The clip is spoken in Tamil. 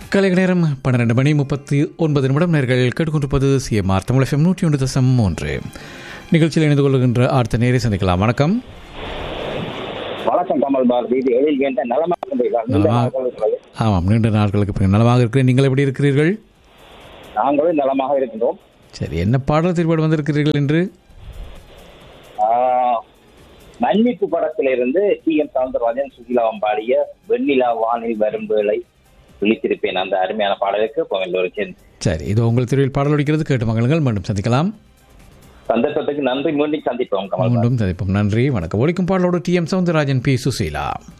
கலை நேரம் பன்னிரண்டு மணி முப்பத்தி ஒன்பது நிமிடம் நேர்கள் கேட்டுக்கொண்டிருப்பது சிஎம்ஆர் தமிழ் எஃப்எம் நூற்றி ஒன்று தசம் மூன்று நிகழ்ச்சியில் இணைந்து கொள்கின்ற அடுத்த நேரை சந்திக்கலாம் வணக்கம் வணக்கம் கமல் பாரதி இது எழில் வேண்ட நலமாக இருந்தீர்கள். நீண்ட நலமா- நாட்கள் இருக்கிறது. ஆமாம் நீண்ட நாட்களுக்கு பிறகு நலமாக இருக்கிறேன் நீங்கள் எப்படி இருக்கிறீர்கள் நாங்களும் நலமாக இருக்கின்றோம் சரி என்ன பாடல் திருப்பாடு வந்திருக்கிறீர்கள் என்று ஆஹ், மன்னிப்பு படத்திலிருந்து டி எம் சவுந்தரராஜன் சுகிலாவம் பாடிய வெண்ணிலா வானில் வரும் வேளை விழித்திருப்பேன் அந்த அருமையான பாடலுக்கு ஒரு சரி இது உங்கள் திருவில் பாடல் ஒடிக்கிறது கேட்டு மகளுங்கள் மீண்டும் சந்திக்கலாம் சந்தர்ப்பத்துக்கு நன்றி மீண்டும் சந்திப்போம் கமல் பாரதி. மீண்டும் சந்திப்போம் நன்றி வணக்கம் ஒழிக்கும் பாடலோடு T M Soundararajan P Susheela